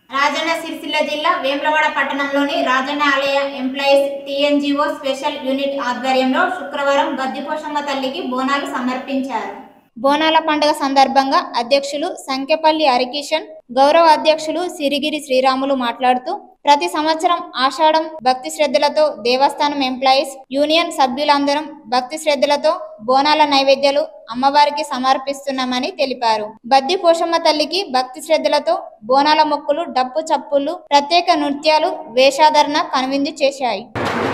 రాజన్న సిరిసిల్ల జిల్లా వేములవాడ పట్టణంలోని రాజన్న ఆలయ ఎంప్లాయీస్ టీఎన్జిఓ స్పెషల్ యూనిట్ ఆధ్వర్యంలో శుక్రవారం గద్దిపోషమ్మ తల్లికి బోనాలు సమర్పించారు బోనాల పండుగ సందర్భంగా అధ్యక్షులు సంఖ్యపల్లి హరికిషన్ గౌరవ అధ్యక్షులు సిరిగిరి శ్రీరాములు మాట్లాడుతూ ప్రతి సంవత్సరం ఆషాఢం భక్తి శ్రద్ధలతో దేవస్థానం ఎంప్లాయీస్ యూనియన్ సభ్యులందరం భక్తి శ్రద్ధలతో బోనాల నైవేద్యాలు అమ్మవారికి సమర్పిస్తున్నామని తెలిపారు బద్ది పోషమ్మ తల్లికి భక్తి శ్రద్ధలతో బోనాల మొక్కులు డప్పు చప్పులు ప్రత్యేక నృత్యాలు వేషాధరణ కనువిందు చేశాయి